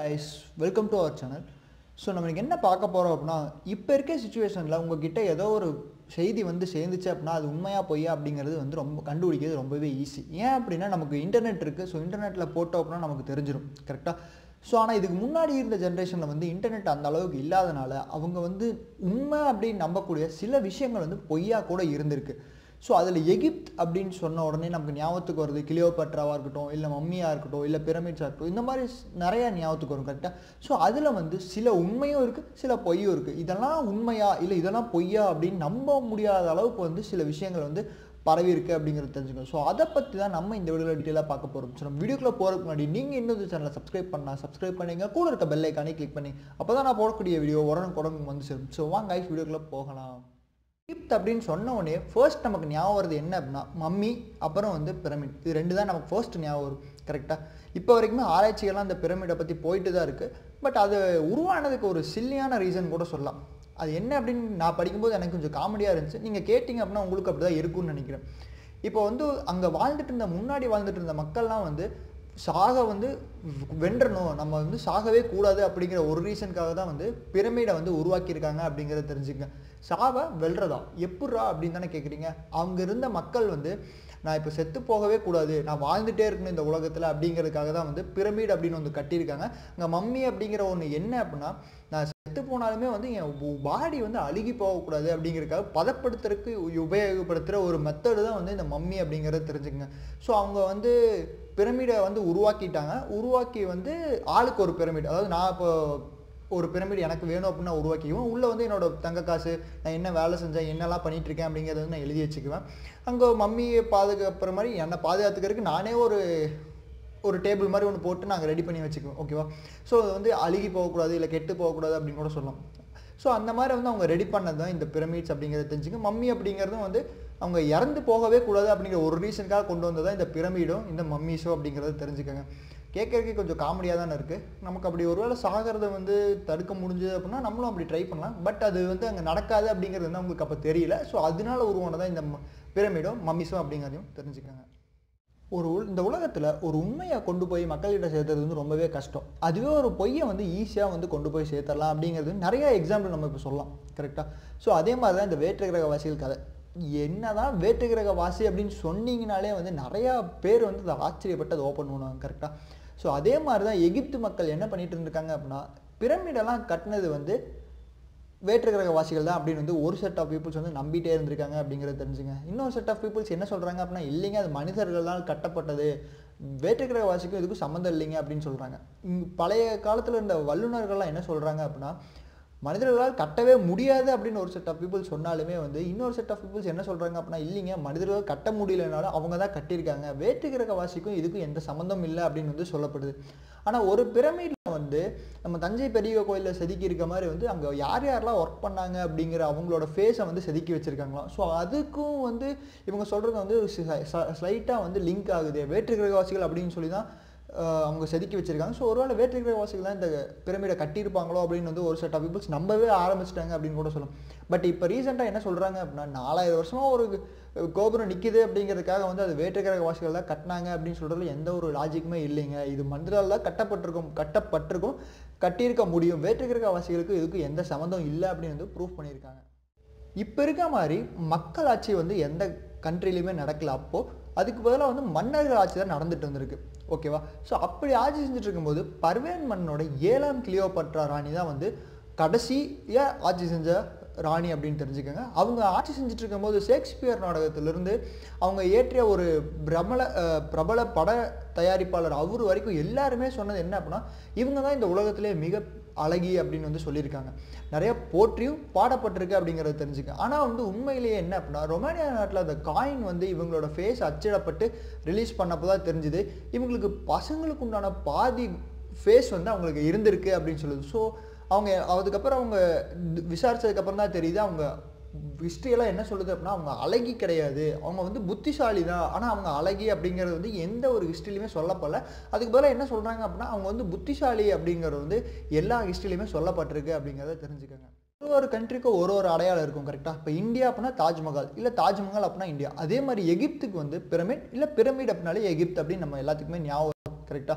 ice welcome to our channel so நம்ம இன்னைக்கு என்ன பார்க்க போகிறோம் அப்படின்னா இப்போ இருக்க சுச்சுவேஷனில் உங்ககிட்ட ஏதோ ஒரு செய்தி வந்து சேர்ந்துச்சு அப்படின்னா அது உண்மையாக பொய்யா அப்படிங்கிறது வந்து ரொம்ப கண்டுபிடிக்கிறது ரொம்பவே ஈஸி ஏன் அப்படின்னா நமக்கு இன்டர்நெட் இருக்குது ஸோ இன்டர்நெட்டில் போட்டோம் அப்படின்னா நமக்கு தெரிஞ்சிடும் கரெக்டாக ஸோ ஆனால் இதுக்கு முன்னாடி இருந்த ஜென்ரேஷனில் வந்து இன்டர்நெட் அந்த அளவுக்கு இல்லாதனால அவங்க வந்து உண்மை அப்படின்னு நம்பக்கூடிய சில விஷயங்கள் வந்து பொய்யா கூட இருந்திருக்கு ஸோ அதில் எகிப்த் அப்படின்னு சொன்ன உடனே நமக்கு ஞாபகத்துக்கு வருது கிளியோபட்ராவாக இருக்கட்டும் இல்லை மம்மியாக இருக்கட்டும் இல்லை பிரமிட்ஸாக இருக்கட்டும் இந்த மாதிரி ஸ்- நிறைய ஞாபகத்துக்கு வரும் கரெக்டாக ஸோ அதில் வந்து சில உண்மையும் இருக்குது சில பொய்யும் இருக்குது இதெல்லாம் உண்மையா இல்லை இதெல்லாம் பொய்யா அப்படின்னு நம்ப முடியாத அளவுக்கு வந்து சில விஷயங்கள் வந்து பரவி இருக்கு அப்படிங்கிறது தெரிஞ்சுக்கணும் ஸோ அதை பற்றி தான் நம்ம இந்த வீடியோவில் டீட்டெயிலாக பார்க்க போகிறோம் ஸோ நம்ம வீடியோக்குள்ள போகிறதுக்கு முன்னாடி நீங்கள் இன்னும் சேனலை சப்ஸ்கிரைப் பண்ணா சப்ஸ்கிரைப் பண்ணிங்க கூட இருக்க பெல் ஐக்கானே கிளிக் பண்ணி அப்போ தான் நான் போடக்கூடிய வீடியோ உடனுக்குடன் வந்து சேரும் ஸோ வாங்க வீடியோக்குள்ளே போகலாம் எகிப்த் அப்படின்னு சொன்ன உடனே ஃபர்ஸ்ட் நமக்கு ஞாபகம் வருது என்ன அப்படின்னா மம்மி அப்புறம் வந்து பிரமிட் இது ரெண்டு தான் நமக்கு ஃபர்ஸ்ட் ஞாபகம் வரும் கரெக்டாக இப்போ வரைக்குமே ஆராய்ச்சிகள்லாம் அந்த பிரமிடை பற்றி போயிட்டு தான் இருக்குது பட் அது உருவானதுக்கு ஒரு சில்லியான ரீசன் கூட சொல்லலாம் அது என்ன அப்படின்னு நான் படிக்கும்போது எனக்கு கொஞ்சம் காமெடியாக இருந்துச்சு நீங்கள் கேட்டிங்க அப்படின்னா உங்களுக்கு அப்படி தான் இருக்கும்னு நினைக்கிறேன் இப்போ வந்து அங்கே வாழ்ந்துட்டு இருந்த முன்னாடி வாழ்ந்துட்டு இருந்த மக்கள்லாம் வந்து சாக வந்து வென்றணும் நம்ம வந்து சாகவே கூடாது அப்படிங்கிற ஒரு ரீசனுக்காக தான் வந்து பிரமிடை வந்து உருவாக்கியிருக்காங்க அப்படிங்கிறத தெரிஞ்சுக்கங்க சாவை வெல்றதா எப்புட்றா அப்படின்னு தானே கேட்குறீங்க அவங்க இருந்த மக்கள் வந்து நான் இப்போ செத்து போகவே கூடாது நான் வாழ்ந்துட்டே இருக்கணும் இந்த உலகத்தில் அப்படிங்கிறதுக்காக தான் வந்து பிரமிட் அப்படின்னு வந்து கட்டியிருக்காங்க அங்கே மம்மி அப்படிங்கிற ஒன்று என்ன அப்படின்னா நான் செத்து போனாலுமே வந்து என் பாடி வந்து அழுகி போகக்கூடாது அப்படிங்கிறதுக்காக பதப்படுத்துறதுக்கு உபயோகப்படுத்துகிற ஒரு மெத்தடு தான் வந்து இந்த மம்மி அப்படிங்கிறத தெரிஞ்சுக்கங்க ஸோ அவங்க வந்து பிரமிடை வந்து உருவாக்கிட்டாங்க உருவாக்கி வந்து ஆளுக்கு ஒரு பிரமிட் அதாவது நான் இப்போ ஒரு பிரமிட் எனக்கு வேணும் அப்படின்னு நான் உருவாக்கிக்குவேன் உள்ளே வந்து என்னோட தங்க காசு நான் என்ன வேலை செஞ்சேன் என்னெல்லாம் பண்ணிட்டு இருக்கேன் அப்படிங்கிறத வந்து நான் எழுதி வச்சுக்குவேன் அங்கே மம்மியை பாதுகாப்புற மாதிரி என்னை பாதுகாத்துக்கிறதுக்கு நானே ஒரு ஒரு டேபிள் மாதிரி ஒன்று போட்டு நாங்கள் ரெடி பண்ணி வச்சுக்குவோம் ஓகேவா ஸோ அது வந்து அழுகி போகக்கூடாது இல்லை கெட்டு போகக்கூடாது அப்படின்னு கூட சொல்லலாம் ஸோ அந்த மாதிரி வந்து அவங்க ரெடி பண்ணது தான் இந்த பிரமிட்ஸ் அப்படிங்கிறத தெரிஞ்சுங்க மம்மி அப்படிங்கிறதும் வந்து அவங்க இறந்து போகவே கூடாது அப்படிங்கிற ஒரு ரீசனுக்காக கொண்டு வந்ததான் இந்த பிரமிடும் இந்த மம்மிஸோ அப்படிங்கிறத தெரிஞ்சுக்கோங்க கேட்கறதுக்கு கொஞ்சம் காமெடியாக தானே இருக்குது நமக்கு அப்படி ஒருவேளை சாகிறத வந்து தடுக்க முடிஞ்சது அப்படின்னா நம்மளும் அப்படி ட்ரை பண்ணலாம் பட் அது வந்து அங்கே நடக்காது அப்படிங்கிறது வந்து அவங்களுக்கு அப்போ தெரியல ஸோ அதனால உருவானதான் இந்த பிரமிடும் மம்மிஸும் அப்படிங்கிறதையும் தெரிஞ்சுக்கோங்க ஒரு உல்- இந்த உலகத்தில் ஒரு உண்மையை கொண்டு போய் மக்கள்கிட்ட சேர்த்துறது வந்து ரொம்பவே கஷ்டம் அதுவே ஒரு பொய்யை வந்து ஈஸியாக வந்து கொண்டு போய் சேர்த்துடலாம் அப்படிங்கிறது நிறைய எக்ஸாம்பிள் நம்ம இப்போ சொல்லலாம் கரெக்டாக ஸோ அதே மாதிரி தான் இந்த வேற்று கிரக வாசிகள் கதை என்னதான் வேற்று கிரக வாசி அப்படின்னு சொன்னீங்கனாலே வந்து நிறையா பேர் வந்து அதை ஆச்சரியப்பட்டு அதை ஓப்பன் பண்ணுவாங்க கரெக்டாக ஸோ அதே மாதிரி தான் எகிப்து மக்கள் என்ன பண்ணிட்டு இருந்திருக்காங்க அப்படின்னா பிரமிடெல்லாம் கட்டினது வந்து வேற்று கிரக வாசிகள் தான் அப்படின்னு வந்து ஒரு செட் ஆஃப் பீப்புள்ஸ் வந்து நம்பிட்டே இருந்திருக்காங்க அப்படிங்கிறத தெரிஞ்சுங்க இன்னொரு செட் ஆஃப் பீப்புள்ஸ் என்ன சொல்கிறாங்க அப்படின்னா இல்லைங்க அது மனிதர்களால் கட்டப்பட்டது வேற்று கிரக வாசிக்கும் இதுக்கும் சம்மந்தம் இல்லைங்க அப்படின்னு சொல்கிறாங்க பழைய காலத்தில் இருந்த வல்லுநர்கள்லாம் என்ன சொல்கிறாங்க அப்படின்னா மனிதர்களால் கட்டவே முடியாது அப்படின்னு ஒரு செட் ஆஃப் பீப்புள் சொன்னாலுமே வந்து இன்னொரு செட் ஆஃப் பீப்புள்ஸ் என்ன சொல்கிறாங்க அப்படின்னா இல்லைங்க மனிதர்கள் கட்ட முடியலனாலும் அவங்க தான் கட்டியிருக்காங்க வேற்று கிரக வாசிக்கும் இதுக்கும் எந்த சம்மந்தம் இல்லை அப்படின்னு வந்து சொல்லப்படுது ஆனால் ஒரு பிரமிடில் வந்து நம்ம தஞ்சை பெரிய கோயிலில் செதுக்கி இருக்க மாதிரி வந்து அங்கே யார் யாரெல்லாம் ஒர்க் பண்ணாங்க அப்படிங்கிற அவங்களோட ஃபேஸை வந்து செதுக்கி வச்சுருக்காங்களாம் ஸோ அதுக்கும் வந்து இவங்க சொல்கிறது வந்து ஸ்லைட்டாக வந்து லிங்க் ஆகுது வேற்று கிரகவாசிகள் அப்படின்னு சொல்லி தான் ஆஹ் அவங்க செதுக்கி வச்சிருக்காங்க ஸோ ஒருவேளை வேற்று கிரகவாசிகள் தான் இந்த பிரமிடை கட்டியிருப்பாங்களோ அப்படின்னு வந்து ஒரு செட் ஆஃப் பீப்புள்ஸ் நம்பவே ஆரம்பிச்சிட்டாங்க அப்படின்னு கூட சொல்லலாம் பட் இப்போ ரீசெண்டாக என்ன சொல்கிறாங்க அப்படின்னா நாலாயிரம் வருஷமா ஒரு கோபுரம் நிற்கிது அப்படிங்கிறதுக்காக வந்து அது வேற்று கிரகவாசிகள் தான் கட்டினாங்க அப்படின்னு சொல்கிறதுல எந்த ஒரு லாஜிக்குமே இல்லைங்க இது மனிதரால் தான் கட்டப்பட்டிருக்கும் கட்டப்பட்டிருக்கும் கட்டியிருக்க முடியும் வேற்று கிரகவாசிகளுக்கு இதுக்கு எந்த சம்மந்தம் இல்லை அப்படின்னு வந்து ப்ரூஃப் பண்ணியிருக்காங்க இப்போ இருக்க மாதிரி மக்கள் ஆட்சி வந்து எந்த கண்ட்ரிலையுமே நடக்கல அப்போது அதுக்கு பதிலாக வந்து மன்னர்கள் ஆட்சி தான் நடந்துட்டு வந்திருக்கு ஓகேவா ஸோ அப்படி ஆட்சி செஞ்சுட்டு இருக்கும்போது பர்வேன் மன்னனோட ஏழாம் கிளியோபட்ரா ராணி தான் வந்து கடைசியாக ஆட்சி செஞ்ச ராணி அப்படின்னு தெரிஞ்சுக்கோங்க அவங்க ஆட்சி செஞ்சுட்டு இருக்கும்போது ஷேக்ஸ்பியர் நாடகத்திலிருந்து அவங்க ஏற்றிய ஒரு பிரபல அஹ், பிரபல பட தயாரிப்பாளர் அவர் வரைக்கும் எல்லாருமே சொன்னது என்ன அப்படின்னா இவங்க தான் இந்த உலகத்திலே மிக அழகி அப்படின்னு வந்து சொல்லியிருக்காங்க நிறைய போற்றியும் பாடப்பட்டிருக்கு அப்படிங்கிறத தெரிஞ்சுக்க ஆனால் வந்து உண்மையிலேயே என்ன அப்படின்னா ரொமானியா நாட்டில் அந்த காயின் வந்து இவங்களோட ஃபேஸ் அச்சிடப்பட்டு ரிலீஸ் பண்ணப்போ தான் தெரிஞ்சுது இவங்களுக்கு பசங்களுக்கு உண்டான பாதி ஃபேஸ் வந்து அவங்களுக்கு இருந்திருக்கு அப்படின்னு சொல்லுது ஸோ அவங்க அதுக்கப்புறம் அவங்க விசாரிச்சதுக்கப்புறம் தான் தெரியுது அவங்க ஹிஸ்ட்ரியெல்லாம் என்ன சொல்லுது அப்படின்னா அவங்க அழகி கிடையாது அவங்க வந்து புத்திசாலி தான் ஆனால் அவங்க அழகி அப்படிங்கிறது வந்து எந்த ஒரு ஹிஸ்ட்ரிலையுமே சொல்லப்படல அதுக்கு பதிலாக என்ன சொல்கிறாங்க அப்படின்னா அவங்க வந்து புத்திசாலி அப்படிங்கிறது வந்து எல்லா ஹிஸ்ட்ரிலையுமே சொல்லப்பட்டிருக்கு அப்படிங்கிறத தெரிஞ்சுக்கோங்க ஒரு ஒரு கண்ட்ரிக்கும் ஒரு ஒரு அடையாளம் இருக்கும் கரெக்டாக இப்போ இந்தியா அப்படின்னா தாஜ்மஹால் இல்லை தாஜ்மஹால் அப்படின்னா இந்தியா அதே மாதிரி எகிப்துக்கு வந்து பிரமிட் இல்லை பிரமிட் அப்படின்னாலே எகிப்து அப்படின்னு நம்ம எல்லாத்துக்குமே ஞாபகம் கரெக்டாக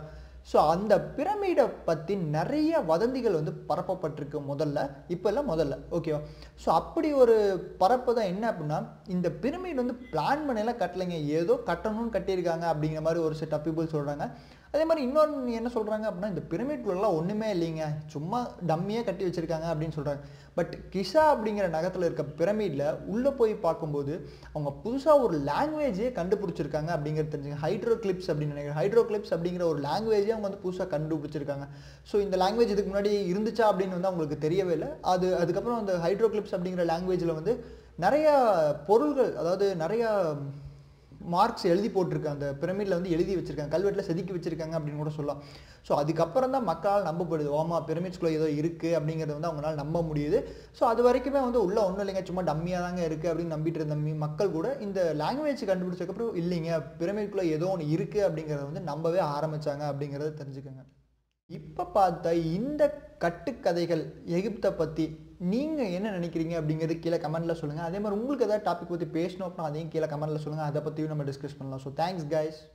ஸோ அந்த பிரமிடை பற்றி நிறைய வதந்திகள் வந்து பரப்பப்பட்டிருக்கு முதல்ல இப்போ இல்லை முதல்ல ஓகேவா ஸோ அப்படி ஒரு பரப்பு தான் என்ன அப்படின்னா இந்த பிரமிட் வந்து பிளான் பண்ணலாம் கட்டலைங்க ஏதோ கட்டணும்னு கட்டியிருக்காங்க அப்படிங்கிற மாதிரி ஒரு செட் ஆஃப் பீப்புள் சொல்கிறாங்க அதே மாதிரி இன்னொன்று என்ன சொல்கிறாங்க அப்படின்னா இந்த பிரமிட்லாம் ஒன்றுமே இல்லைங்க சும்மா டம்மியாக கட்டி வச்சுருக்காங்க அப்படின்னு சொல்கிறாங்க பட் கிஷா அப்படிங்கிற நகரத்தில் இருக்க பிரமிடில் உள்ளே போய் பார்க்கும்போது அவங்க புதுசாக ஒரு லாங்குவேஜே கண்டுபிடிச்சிருக்காங்க அப்படிங்கிறது தெரிஞ்சுங்க ஹைட்ரோ கிளிப்ஸ் அப்படின்னு நினைக்கிறேன் ஹைட்ரோ கிளிப்ஸ் அப்படிங்கிற ஒரு லாங்குவேஜே அவங்க வந்து புதுசாக கண்டுபிடிச்சிருக்காங்க ஸோ இந்த லாங்குவேஜ் இதுக்கு முன்னாடி இருந்துச்சா அப்படின்னு வந்து அவங்களுக்கு தெரியவே இல்லை அது அதுக்கப்புறம் அந்த ஹைட்ரோ கிளிப்ஸ் அப்படிங்கிற லாங்குவேஜில் வந்து நிறைய பொருள்கள் அதாவது நிறைய மார்க்ஸ் எழுதி போட்டிருக்காங்க அந்த பிரமிடில் வந்து எழுதி வச்சிருக்காங்க கல்வெட்டில் செதுக்கி வச்சிருக்காங்க அப்படின்னு கூட சொல்லலாம் ஸோ அதுக்கப்புறம் தான் மக்களால் நம்பப்படுது ஓமா பிரமிட்ஸ்குள்ளே ஏதோ இருக்குது அப்படிங்கிறத வந்து அவங்களால நம்ப முடியுது ஸோ அது வரைக்குமே வந்து உள்ள ஒன்றும் இல்லைங்க சும்மா டம்மியாக தாங்க இருக்குது அப்படின்னு நம்பிட்டு இருந்த மீ- மக்கள் கூட இந்த லாங்குவேஜ் கண்டுபிடிச்சதுக்கப்புறம் இல்லைங்க பிரமிட்குள்ளே ஏதோ ஒன்று இருக்குது அப்படிங்கிறத வந்து நம்பவே ஆரம்பிச்சாங்க அப்படிங்கிறத தெரிஞ்சுக்கோங்க இப்போ பார்த்த இந்த கட்டுக்கதைகள் எகிப்தை பற்றி நீங்கள் என்ன நினைக்கிறீங்க அப்படிங்கிறது கீழே கமெண்ட்டில் சொல்லுங்கள் அதே மாதிரி உங்களுக்கு ஏதாவது டாபிக் பற்றி பேசணும் அப்படின்னா அதையும் கீழே கமெண்ட்டில் சொல்லுங்கள் அதை பற்றியும் நம்ம டிஸ்கஸ் பண்ணலாம் ஸோ தேங்க்ஸ் கைஸ்